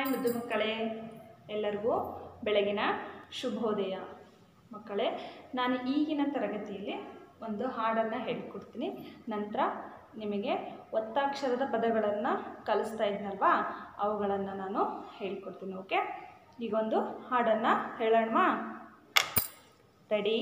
hi ಮುದ್ದು ಮಕ್ಕಳೇ ಎಲ್ಲರಿಗೂ ಬೆಳಗಿನ ಶುಭೋದಯ ಮಕ್ಕಳೇ ನಾನು ಈಗಿನ ತರಗತಿಯಲ್ಲಿ ಒಂದು ಹಾಡನ್ನು ಹೇಳ್ಕೊಡ್ತೀನಿ ನಂತರ ನಿಮಗೆ ಒತ್ತಾಕ್ಷರದ ಪದಗಳನ್ನು ಕಲಿಸ್ತಾ ಇದ್ನಲ್ವಾ ಅವುಗಳನ್ನು ನಾನು ಹೇಳ್ಕೊಡ್ತೀನಿ ಓಕೆ ಈಗೊಂದು ಹಾಡನ್ನು ಹೇಳೋಣವಾ ರೆಡಿ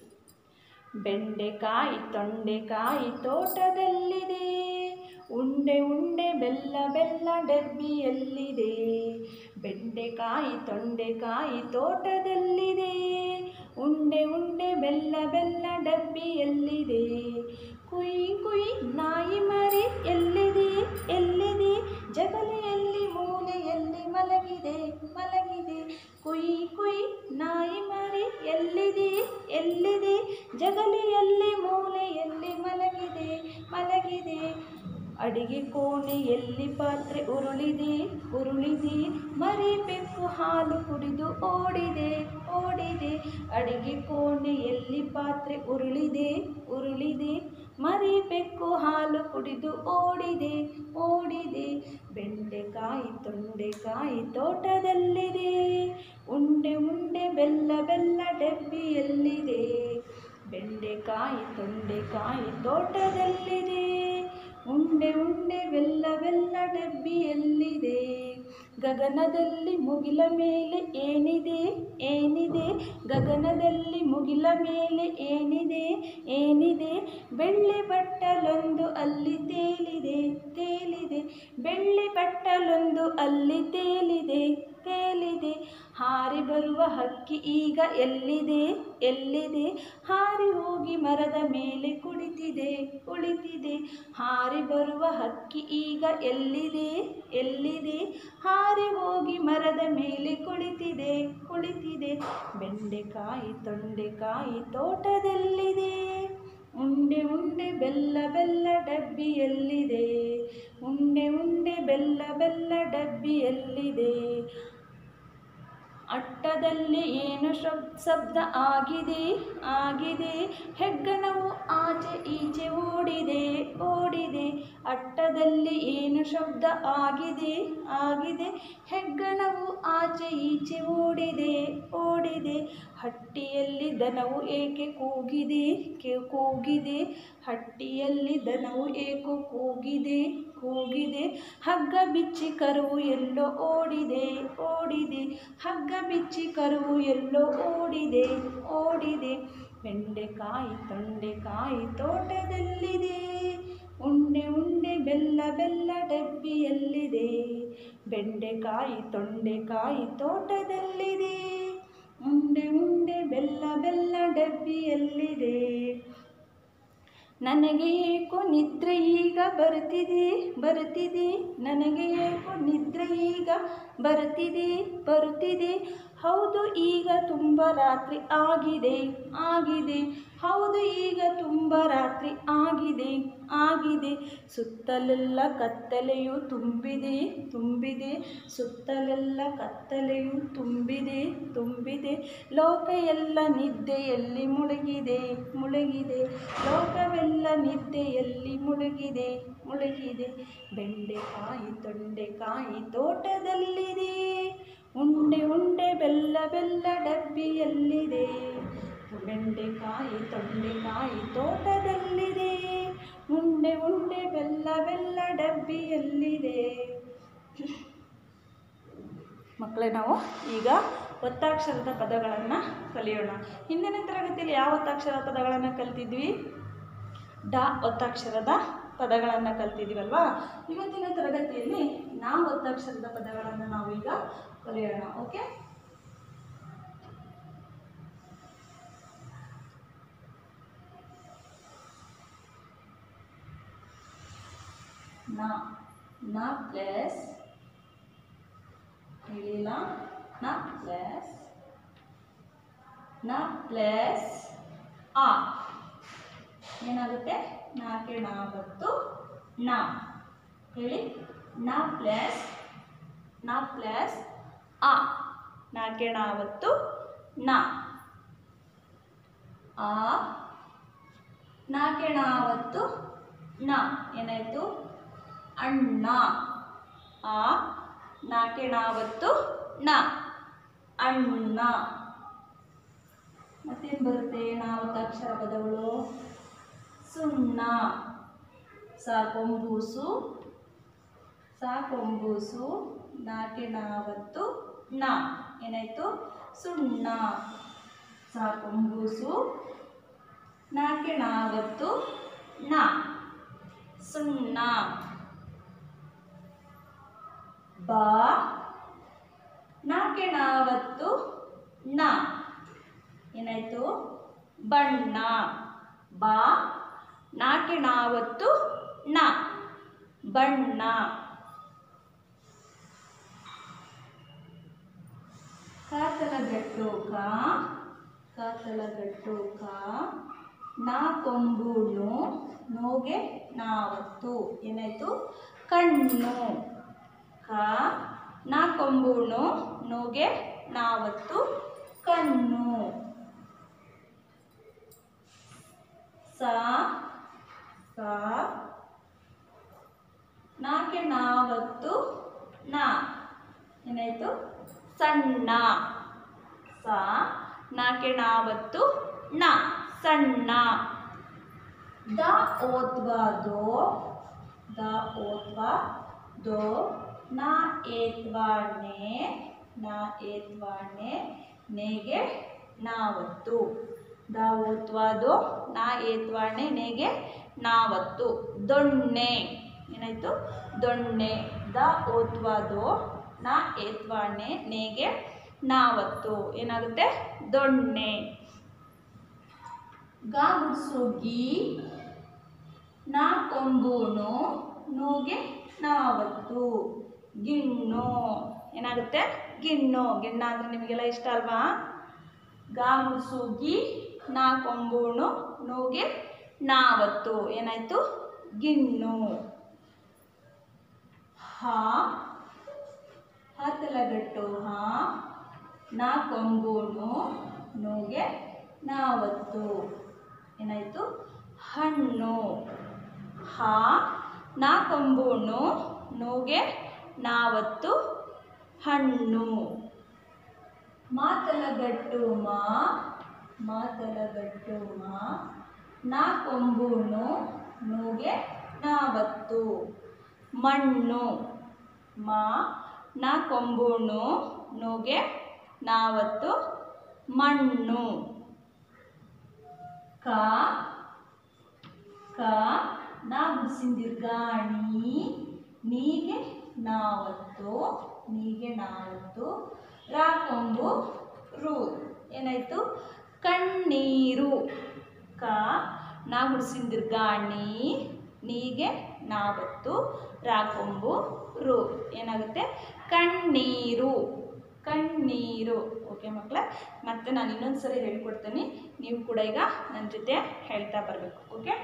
ಬೆಂಡೆಕಾಯಿ ತೊಂಡೆಕಾಯಿ ತೋಟದಲ್ಲಿದೆ ಉಂಡೆ ಉಂಡೆ ಬೆಲ್ಲ ಬೆಲ್ಲ ಡಬ್ಬಿಯಲ್ಲಿದೆ ಬೆಂಡೆಕಾಯಿ ತೊಂಡೆಕಾಯಿ ತೋಟದಲ್ಲಿದೆ ಉಂಡೆ ಉಂಡೆ ಬೆಲ್ಲ ಬೆಲ್ಲ ಡಬ್ಬಿಯಲ್ಲಿದೆ ಕುಯ್ ಕುಯ್ ನಾಯಿ ಮರಿ ಎಲ್ಲಿದೆ ಎಲ್ಲಿದೆ ಜಗಲಿಯಲ್ಲಿ ಮೂಲೆಯಲ್ಲಿ ಮಲಗಿದೆ ಮಲಗಿದೆ ಕುಯ್ ಕುಯ್ ನಾಯಿ ಮರಿ ಎಲ್ಲಿದೆ ಎಲ್ಲಿದೆ ಜಗಲಿಯಲ್ಲಿ ಮೂಲೆಯಲ್ಲಿ ಮಲಗಿದೆ ಮಲಗಿದೆ ಅಡಿಗೆ ಕೋಣೆಯಲ್ಲಿ ಪಾತ್ರೆ ಉರುಳಿದೆ ಉರುಳಿದೆ ಮರಿ ಬೆಕ್ಕು ಹಾಲು ಕುಡಿದು ಓಡಿದೆ ಓಡಿದೆ ಅಡಿಗೆ ಕೋಣೆಯಲ್ಲಿ ಪಾತ್ರೆ ಉರುಳಿದೆ ಉರುಳಿದೆ ಮರಿ ಬೆಕ್ಕು ಹಾಲು ಕುಡಿದು ಓಡಿದೆ ಓಡಿದೆ ಬೆಂಡೆಕಾಯಿ ತೊಂಡೆಕಾಯಿ ತೋಟದಲ್ಲಿದೆ ಉಂಡೆ ಉಂಡೆ ಬೆಲ್ಲ ಬೆಲ್ಲ ಡಬ್ಬಿಯಲ್ಲಿದೆ ಬೆಂಡೆಕಾಯಿ ತೊಂಡೆಕಾಯಿ ತೋಟದಲ್ಲಿದೆ ಉಂಡೆ ಉಂಡೆ ಬೆಲ್ಲ ಬೆಲ್ಲ ಡಬ್ಬಿಯಲ್ಲಿದೆ ಗಗನದಲ್ಲಿ ಮುಗಿಲ ಮೇಲೆ ಏನಿದೆ ಏನಿದೆ ಗಗನದಲ್ಲಿ ಮುಗಿಲ ಮೇಲೆ ಏನಿದೆ ಏನಿದೆ ಬೆಳ್ಳಿ ಬಟ್ಟಲೊಂದು ಅಲ್ಲಿ ತೇಲಿದೆ ತೇಲಿದೆ ಬೆಳ್ಳಿ ಬಟ್ಟಲೊಂದು ಅಲ್ಲಿ ತೇಲಿದೆ ತೇಲಿದೆ ಹಾರಿ ಬರುವ ಹಕ್ಕಿ ಈಗ ಎಲ್ಲಿದೆ ಎಲ್ಲಿದೆ ಹಾರಿ ಹೋಗಿ ಮರದ ಮೇಲೆ ಕುಳಿತಿದೆ ಕುಳಿತಿದೆ ಹಾರಿ ಬರುವ ಹಕ್ಕಿ ಈಗ ಎಲ್ಲಿದೆ ಎಲ್ಲಿದೆ ಹಾರಿ ಹೋಗಿ ಮರದ ಮೇಲೆ ಕುಳಿತಿದೆ ಕುಳಿತಿದೆ ಬೆಂಡೆಕಾಯಿ ತೊಂಡೆಕಾಯಿ ತೋಟದಲ್ಲಿದೆ ಉಂಡೆ ಉಂಡೆ ಬೆಲ್ಲ ಬೆಲ್ಲ ಡಬ್ಬಿಯಲ್ಲಿದೆ ಉಂಡೆ ಉಂಡೆ ಬೆಲ್ಲ ಬೆಲ್ಲ ಡಬ್ಬಿಯಲ್ಲಿದೆ ಅಟ್ಟದಲ್ಲಿ ಏನು ಶಬ್ ಶಬ್ದ ಆಗಿದೆ ಆಗಿದೆ ಹೆಗ್ಗಣವು ಆಚೆ ಈಚೆ ಓಡಿದೆ ಓಡಿದೆ ಅಟ್ಟದಲ್ಲಿ ಏನು ಶಬ್ದ ಆಗಿದೆ ಆಗಿದೆ ಹೆಗ್ಗಣವು ಆಚೆ ಈಚೆ ಓಡಿದೆ ಓಡಿದೆ ಹಟ್ಟಿಯಲ್ಲಿ ದನವು ಏಕೆ ಕೂಗಿದೆ ಕೆ- ಕೂಗಿದೆ ಹಟ್ಟಿಯಲ್ಲಿ ದನವು ಏಕೋ ಕೂಗಿದೆ ಕೂಗಿದೆ ಹಗ್ಗ ಬಿಚ್ಚಿ ಕರುವು ಎಲ್ಲೋ ಓಡಿದೆ ಓಡಿದೆ ಹಗ್ಗ ಬಿಚ್ಚಿ ಕರುವು ಎಲ್ಲೋ ಓಡಿದೆ ಓಡಿದೆ ಬೆಂಡೆಕಾಯಿ ತೊಂಡೆಕಾಯಿ ತೋಟದಲ್ಲಿದೆ ಉಂಡೆ ಉಂಡೆ ಬೆಲ್ಲ ಬೆಲ್ಲ ಡಬ್ಬಿಯಲ್ಲಿದೆ ಬೆಂಡೆಕಾಯಿ ತೊಂಡೆಕಾಯಿ ತೋಟದಲ್ಲಿದೆ ಉಂಡೆ ಉಂಡೆ ಬೆಲ್ಲ ಬೆಲ್ಲ ಡಬ್ಬಿಯಲ್ಲಿದೆ ನನಗೆ ಏಕೋ ನಿದ್ರೆ ಈಗ ಬರುತ್ತಿದೆ ಬರುತ್ತಿದೆ ನನಗೆ ಏಕೋ ನಿದ್ರೆ ಈಗ ಬರುತ್ತಿದೆ ಬರುತ್ತಿದೆ ಹೌದು ಈಗ ತುಂಬ ರಾತ್ರಿ ಆಗಿದೆ ಆಗಿದೆ ಹೌದು ಈಗ ತುಂಬ ರಾತ್ರಿ ಆಗಿದೆ ಆಗಿದೆ ಸುತ್ತಲೆಲ್ಲ ಕತ್ತಲೆಯು ತುಂಬಿದೆ ತುಂಬಿದೆ ಸುತ್ತಲೆಲ್ಲ ಕತ್ತಲೆಯು ತುಂಬಿದೆ ತುಂಬಿದೆ ಲೋಕ ಎಲ್ಲ ನಿದ್ದೆಯಲ್ಲಿ ಮುಳುಗಿದೆ ಮುಳುಗಿದೆ ಲೋಕವೆಲ್ಲ ನಿದ್ದೆಯಲ್ಲಿ ಮುಳುಗಿದೆ ಮುಳುಗಿದೆ ಬೆಂಡೆಕಾಯಿ ತೊಂಡೆಕಾಯಿ ತೋಟದಲ್ಲಿದೆ ಉಂಡೆ ಉಂಡೆ ಬೆಲ್ಲ ಬೆಲ್ಲ ಡಬ್ಬಿಯಲ್ಲಿದೆ ಬೆಂಡೆಕಾಯಿ ತೊಂಡೆಕಾಯಿ ತೋಟದಲ್ಲಿದೆ ಉಂಡೆ ಉಂಡೆ ಬೆಲ್ಲ ಬೆಲ್ಲ ಡಬ್ಬಿಯಲ್ಲಿದೆ ಮಕ್ಕಳೇ ನಾವು ಈಗ ಒತ್ತಾಕ್ಷರದ ಪದಗಳನ್ನು ಕಲಿಯೋಣ ಹಿಂದಿನ ತರಗತಿಯಲ್ಲಿ ಯಾವ ಒತ್ತಾಕ್ಷರದ ಪದಗಳನ್ನು ಕಲ್ತಿದ್ವಿ ಡ ಒತ್ತಾಕ್ಷರದ ಪದಗಳನ್ನು ಕಲ್ತಿದ್ದೀವಲ್ವಾ ಇವತ್ತಿನ ತರಗತಿಯಲ್ಲಿ ನಾ ಒತ್ತಾಕ್ಷರದ ಪದಗಳನ್ನು ನಾವು ಈಗ ಕಲಿಯೋಣ ಓಕೆ ನ ನ ಪ್ಲಸ್ ಹೇಳಿಲ್ಲ ನ ಪ್ಲಸ್ ನ ಪ್ಲಸ್ ಆ ಏನಾಗುತ್ತೆ ನಾಲ್ಕೆ ನಾಲ್ವತ್ತು ನ ಹೇಳಿ ನ ಪ್ಲಸ್ ನ ಪ್ಲಸ್ ಆ ನಾಲ್ಕೆ ನಾಲ್ವತ್ತು ನ ಆ ನಾಲ್ಕೆ ನಾಲ್ವತ್ತು ನ ಏನಾಯಿತು ಅಣ್ಣ ಆ ನಾಕೆ ನಾವತ್ತು ನ ಅಣ್ಣ ಮತ್ತೇನು ಬರುತ್ತೆ ನಾವತ್ತು ಅಕ್ಷರ ಪದಗಳು ಸುಣ್ಣ ಸಾಕೊಂಬೂಸು ಸಾಕೊಂಬೂಸು ನಾಕೆ ನಾವತ್ತು ನ ಏನಾಯಿತು ಸುಣ್ಣ ಸಾಕೊಂಬೂಸು ನಾಕೆ ನಾವತ್ತು ನ ಸುಣ್ಣ ಬಾ ನಾಕೆ ನಾವತ್ತು ನ ಏನಾಯಿತು ಬಣ್ಣ ಬಾ ನಾಕೆ ನಾವತ್ತು ನ ಬಣ್ಣ ಕಾತಲಗಟ್ಟು ಕ ಕಾತಲಗಟ್ಟು ಕ ನಾ ಕೊಂಬೂನು ನೋಗೆ ನಾವತ್ತು ಏನಾಯಿತು ಕಣ್ಣು ಕ ನಾ ಕೊಂಬೂನು ನೋಗೆ ನಾವತ್ತು ಕಣ್ಣು ಸ ಸ ನಾಕೆ ನಾವತ್ತು ನ ಏನಾಯಿತು ಸಣ್ಣ ಸ ನಾಕೆ ನಾವತ್ತು ನ ಸಣ್ಣ ದ ಓತ್ವ ದೋ ದ ಓತ್ವ ದೋ ನಾ ಏತ್ವಾಣೆ ನಾ ಏತ್ವಾಣೆ ನೇಗೆ ನಾವತ್ತು ದ ಓತ್ವಾದೋ ನಾ ಏತ್ವಾಣೆ ನೇಗೆ ನಾವತ್ತು ದೊಣ್ಣೆ ಏನಾಯಿತು ದೊಣ್ಣೆ ದ ಓತ್ವಾದೋ ನಾ ಏತ್ವಾಣೆ ನೇಗೆ ನಾವತ್ತು ಏನಾಗುತ್ತೆ ದೊಣ್ಣೆ ಗಾ ಗುಡ್ಸು ಗಿ ನಾ ಕೊಂಬೂನು ನೂಗೆ ನಾವತ್ತು ಗಿಣ್ಣು ಏನಾಗುತ್ತೆ ಗಿಣ್ಣು ಗಿಣ್ಣ ಅಂದರೆ ನಿಮಗೆಲ್ಲ ಇಷ್ಟ ಅಲ್ವಾ ಗಾ ಗುಡ್ಸು ಗಿ ನಾ ಕೊಂಬೂನು ನೂಗೆ ನಾವತ್ತು ಏನಾಯಿತು ಗಿಣ್ಣು ಹಾ ಹತ್ತಲಗಟ್ಟು ಹಾ ನಾ ಕೊಂಬೂನು ನೂಗೆ ನಾವತ್ತು ಏನಾಯಿತು ಹಣ್ಣು ಹಾ ನಾ ಕೊಂಬೂನು ನೂಗೆ ನಾವತ್ತು ಹಣ್ಣು ಮಾತಲಗಟ್ಟು ಮಾ ಮಾತಲಗಟ್ಟು ಮಾ ನಾ ಕೊಂಬೂನು ನೂಗೆ ನಾವತ್ತು ಮಣ್ಣು ಮಾ ನಾ ಕೊಂಬೂನು ನೂಗೆ ನಾವತ್ತು ಮಣ್ಣು ಕ ಕ ನಾ ಗುಡ್ಸಿಂದಿರ್ಗಾಣಿ ನೀಗೆ ನಾವತ್ತು ನೀಗೆ ನಾವತ್ತು ರಾಕೊಂಬು ರು ಏನಾಯಿತು ಕಣ್ಣೀರು ಕ ನಾ ಗುಡ್ಸಿಂದಿರ್ಗಾಣಿ ನೀಗೆ ನಾವತ್ತು ರಾಕೊಂಬು ರು ಏನಾಗುತ್ತೆ ಕಣ್ಣೀರು ಕಣ್ಣೀರು ಓಕೆ ಮಕ್ಕಳ ಮತ್ತೆ ನಾನು ಇನ್ನೊಂದು ಸರಿ ಹೇಳ್ಕೊಡ್ತೀನಿ ನೀವು ಕೂಡ ಈಗ ನನ್ನ ಜೊತೆ ಹೇಳ್ತಾ ಬರಬೇಕು ಓಕೆ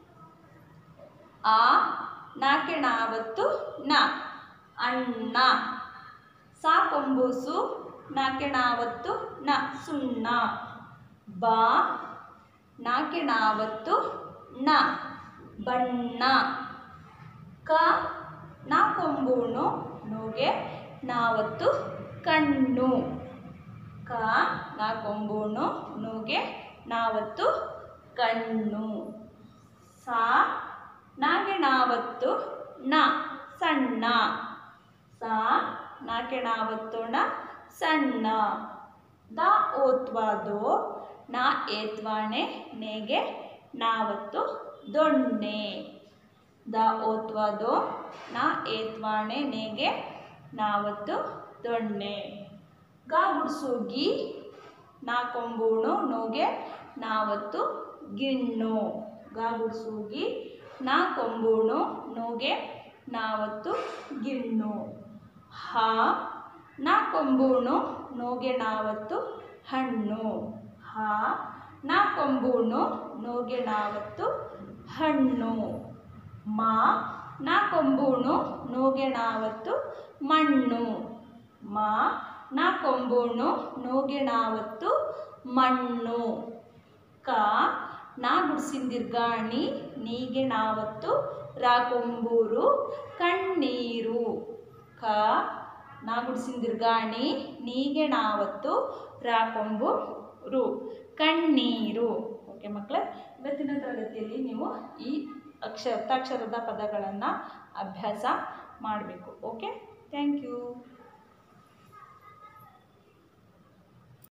ಆ ನಾಕೆ ನಾವತ್ತು ನ ಅಣ್ಣ ಸಾಕೊಂಬೂಸು ನಾಕೆ ನಾವತ್ತು ನ ಸುಣ್ಣ ಬಾ ನಾಕೆ ನಾವತ್ತು ನ ಬಣ್ಣ ಕ ನಾ ಕೊಂಬೂಣು ನೋಗೆ ನಾವತ್ತು ಕಣ್ಣು ಕ ನಾ ಕೊಂಬೂಣು ನೋಗೆ ನಾವತ್ತು ಕಣ್ಣು ಸಾ ನಾಗೆ ನಾವತ್ತು ನ ಸಣ್ಣ ಸಾ ನಾಕೆ ನಾವತ್ತು ನ ಸಣ್ಣ ದ ಓತ್ವಾದೋ ನಾ ಏತ್ವಾಣೆ ನೇಗೆ ನಾವತ್ತು ದೊಣ್ಣೆ ದ ಓತ್ವಾದೋ ನಾ ಏತ್ವಾಣೆ ನೇಗೆ ನಾವತ್ತು ದೊಣ್ಣೆ ಗ ಗುಡ್ಸುಗಿ ನಾ ಕೊಂಬೂಣು ನೋಗೆ ನಾವತ್ತು ಗಿಣ್ಣು ಗ ಗುಡ್ಸುಗಿ ನಾ ಕೊಂಬೂಣು ನೋಗೆ ನಾವತ್ತು ಗಿಣ್ಣು ಹ ನಾ ಕೊಂಬೂಣು ನೋಗೆ ನಾವತ್ತು ಹಣ್ಣು ಹ ನಾ ಕೊಂಬೂಣು ನೋಗೆ ನಾವತ್ತು ಹಣ್ಣು ಮಾ ನಾ ಕೊಂಬೂಣು ನೋಗೆ ನಾವತ್ತು ಮಣ್ಣು ಮಾ ನಾ ಕೊಂಬೂಣು ನೋಗೆ ನಾವತ್ತು ಮಣ್ಣು ಕ ನಾ ಗುಡ್ಸಿಂದಿರ್ಗಾಣಿ ನೀಗೆ ನಾವತ್ತು ರಾಕೊಂಬೂರು ಕಣ್ಣೀರು ಕ ನಾ ಗುಡ್ಸಿಂದಿರ್ಗಾಣಿ ನೀಗೆ ನಾವತ್ತು ರಾಕೊಂಬು ರು ಕಣ್ಣೀರು ಓಕೆ ಮಕ್ಕಳೇ ಇವತ್ತಿನ ತರಗತಿಯಲ್ಲಿ ನೀವು ಈ ಅಕ್ಷ ಒತ್ತಕ್ಷರದ ಪದಗಳನ್ನು ಅಭ್ಯಾಸ ಮಾಡಬೇಕು ಓಕೆ ಥ್ಯಾಂಕ್ ಯು